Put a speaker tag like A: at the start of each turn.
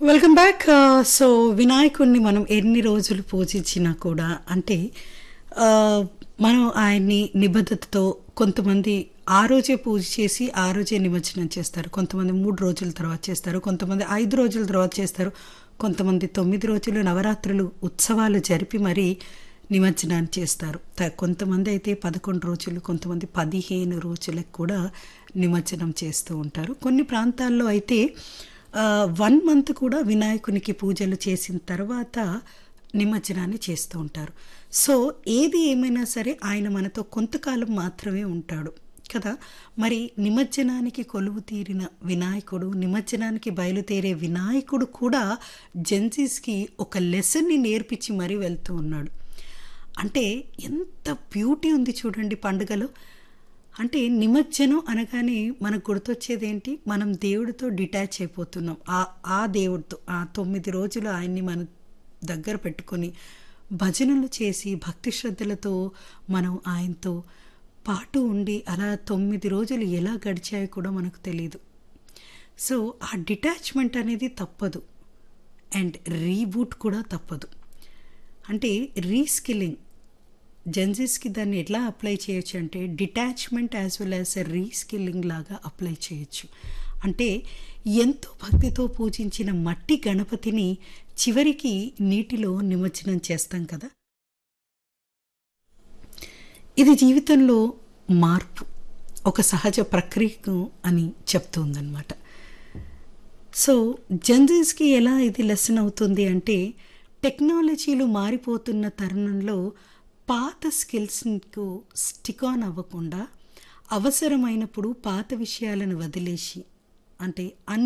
A: welcome back so వినాయకుడిని మనం ఎన్ని రోజులు పూజించినా కూడా అంటే ఆ, మనం ఆయన్ని నిబద్ధతతో కొంతమంది ఆ రోజే పూజ చేసి ఆ రోజే నిమజ్జనం చేస్తారు కొంతమంది మూడు రోజుల తర్వాత చేస్తారు కొంతమంది ఐదు రోజుల తర్వాత చేస్తారు కొంతమంది తొమ్మిది రోజులు నవరాత్రులు ఉత్సవాలు జరిపి మరీ నిమజ్జనాన్ని చేస్తారు త- కొంతమంది అయితే పదకొండు రోజులు కొంతమంది పదిహేను రోజులకు కూడా నిమజ్జనం చేస్తూ ఉంటారు కొన్ని ప్రాంతాల్లో అయితే వన్ మంత్ కూడా వినాయకునికి పూజలు చేసిన తర్వాత నిమజ్జనాన్ని చేస్తూ ఉంటారు సో ఏది ఏమైనా సరే ఆయన మనతో కొంతకాలం మాత్రమే ఉంటాడు కదా మరి నిమజ్జనానికి కొలువు తీరిన వినాయకుడు నిమజ్జనానికి బయలుదేరే వినాయకుడు కూడా జెన్సీస్కి ఒక లెసన్ని నేర్పించి మరీ వెళ్తూ ఉన్నాడు అంటే ఎంత బ్యూటీ ఉంది చూడండి పండుగలో అంటే నిమజ్జనం అనగానే మనకు గుర్తొచ్చేది ఏంటి మనం దేవుడితో డిటాచ్ అయిపోతున్నాం ఆ ఆ దేవుడితో ఆ తొమ్మిది రోజులు ఆయన్ని మన దగ్గర పెట్టుకొని భజనలు చేసి భక్తి శ్రద్ధలతో మనం ఆయనతో పాటు ఉండి అలా తొమ్మిది రోజులు ఎలా గడిచాయో కూడా మనకు తెలియదు సో ఆ డిటాచ్మెంట్ అనేది తప్పదు అండ్ రీబూట్ కూడా తప్పదు అంటే రీస్కిల్లింగ్ జెన్జీస్కి దాన్ని ఎట్లా అప్లై చేయొచ్చు అంటే detachment as well as a reskilling లాగా అప్లై చేయొచ్చు అంటే ఎంతో భక్తితో పూజించిన మట్టి గణపతిని చివరికి నీటిలో నిమజ్జనం చేస్తాం కదా ఇది జీవితంలో మార్పు ఒక సహజ ప్రక్రియకు అని చెప్తుందన్నమాట సో జనరల్స్కి ఎలా ఇది లెసన్ అవుతుంది అంటే టెక్నాలజీలు మారిపోతున్న తరుణంలో పాత స్కిల్స్కు స్టిక్ ఆన్ అవ్వకుండా అవసరమైనప్పుడు పాత విషయాలను వదిలేసి అంటే అన్